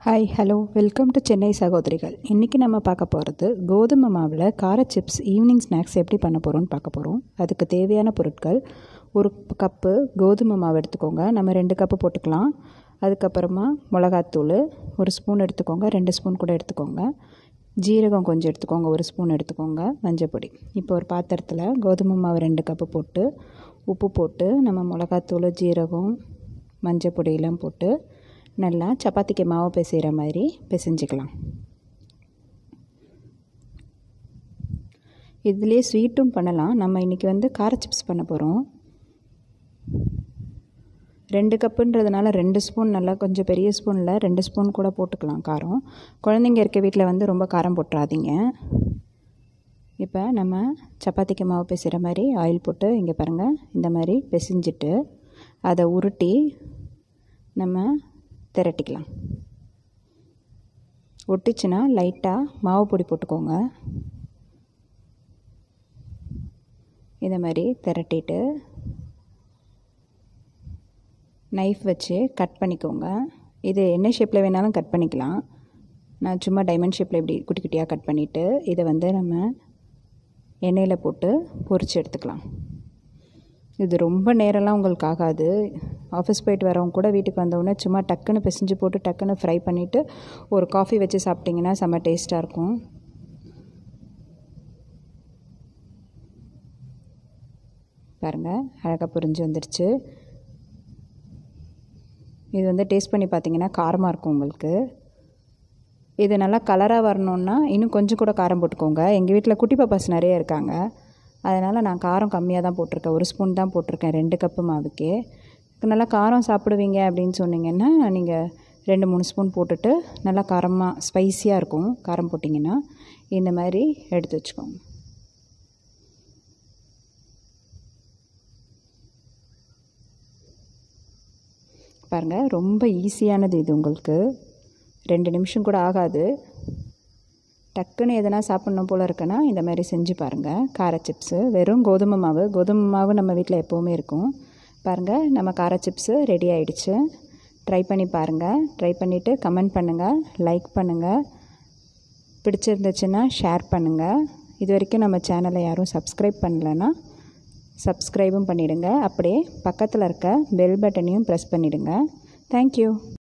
hi hello welcome to Chennai சகோதரிகள் இன்றைக்கி நம்ம பார்க்க போகிறது கோதுமை மாவில் கார சிப்ஸ் ஈவினிங் ஸ்நாக்ஸ் எப்படி பண்ண போகிறோம்னு பார்க்க போகிறோம் அதுக்கு தேவையான பொருட்கள் ஒரு கப்பு கோதுமை மாவு எடுத்துக்கோங்க நம்ம ரெண்டு கப்பு போட்டுக்கலாம் அதுக்கப்புறமா மிளகாத்தூள் ஒரு ஸ்பூன் எடுத்துக்கோங்க ரெண்டு ஸ்பூன் கூட எடுத்துக்கோங்க ஜீரகம் கொஞ்சம் எடுத்துக்கோங்க ஒரு ஸ்பூன் எடுத்துக்கோங்க மஞ்சப்பொடி இப்போ ஒரு பாத்திரத்தில் கோதுமை மாவு ரெண்டு கப்பு போட்டு உப்பு போட்டு நம்ம மிளகாத்தூள் ஜீரகம் மஞ்சள் பொடியெல்லாம் போட்டு நல்லா சப்பாத்திக்கு மாவு பிசைகிற மாதிரி பிசைஞ்சிக்கலாம் இதுலேயே ஸ்வீட்டும் பண்ணலாம் நம்ம இன்றைக்கி வந்து கார சிப்ஸ் பண்ண போகிறோம் ரெண்டு கப்புன்றதுனால ரெண்டு ஸ்பூன் நல்லா கொஞ்சம் பெரிய ஸ்பூனில் ரெண்டு ஸ்பூன் கூட போட்டுக்கலாம் காரம் குழந்தைங்க இருக்க வீட்டில் வந்து ரொம்ப காரம் போட்டுறாதீங்க இப்போ நம்ம சப்பாத்திக்கு மாவு பிசைகிற மாதிரி ஆயில் போட்டு இங்கே பாருங்கள் இந்த மாதிரி பிசைஞ்சிட்டு அதை உருட்டி நம்ம திரட்டிக்கலாம் ஒட்டுச்சுன்னா லைட்டாக மாவு பொடி போட்டுக்கோங்க இதை மாதிரி திரட்டிட்டு நைஃப் வச்சு கட் பண்ணிக்கோங்க இது என்ன ஷேப்பில் வேணாலும் கட் பண்ணிக்கலாம் நான் சும்மா டைமண்ட் ஷேப்பில் இப்படி குட்டி குட்டியாக கட் பண்ணிவிட்டு இதை வந்து நம்ம எண்ணெயில் போட்டு பொரித்து எடுத்துக்கலாம் இது ரொம்ப நேரம்லாம் உங்களுக்கு ஆகாது ஆஃபீஸ் போயிட்டு வரவங்க கூட வீட்டுக்கு வந்தவுடனே சும்மா டக்குன்னு பிசைஞ்சு போட்டு டக்குன்னு ஃப்ரை பண்ணிவிட்டு ஒரு காஃபி வச்சு சாப்பிட்டிங்கன்னா செம்ம டேஸ்ட்டாக இருக்கும் பாருங்கள் அழகாக புரிஞ்சு வந்துடுச்சு இது வந்து டேஸ்ட் பண்ணி பார்த்தீங்கன்னா காரமாக இருக்கும் உங்களுக்கு இது நல்லா கலராக வரணுன்னா இன்னும் கொஞ்சம் கூட காரம் போட்டுக்கோங்க எங்கள் வீட்டில் குட்டி பாப்பாஸ் நிறைய இருக்காங்க அதனால் நான் காரம் கம்மியாக தான் போட்டிருக்கேன் ஒரு ஸ்பூன் தான் போட்டிருக்கேன் ரெண்டு கப்பு மாவுக்கே நல்லா காரம் சாப்பிடுவீங்க அப்படின்னு சொன்னீங்கன்னா நீங்கள் ரெண்டு மூணு ஸ்பூன் போட்டுட்டு நல்லா காரமாக ஸ்பைஸியாக இருக்கும் காரம் போட்டிங்கன்னா இந்த மாதிரி எடுத்து வச்சுக்கோங்க பாருங்கள் ரொம்ப ஈஸியானது இது உங்களுக்கு ரெண்டு நிமிஷம் கூட ஆகாது டக்குன்னு எதனா சாப்பிட்ணும் போல் இருக்குன்னா இந்த மாதிரி செஞ்சு பாருங்கள் கார சிப்ஸு வெறும் கோதுமை மாவு கோதுமை மாவு நம்ம வீட்டில் எப்போவுமே இருக்கும் பாருங்கள் நம்ம கார சிப்ஸு ரெடி ஆகிடுச்சு ட்ரை பண்ணி பாருங்கள் ட்ரை பண்ணிவிட்டு கமெண்ட் பண்ணுங்கள் லைக் பண்ணுங்கள் பிடிச்சிருந்துச்சுன்னா ஷேர் பண்ணுங்கள் இது வரைக்கும் நம்ம சேனலை யாரும் சப்ஸ்கிரைப் பண்ணலைன்னா சப்ஸ்கிரைபும் பண்ணிவிடுங்க அப்படியே பக்கத்தில் இருக்க பெல் பட்டனையும் ப்ரெஸ் பண்ணிவிடுங்க தேங்க்யூ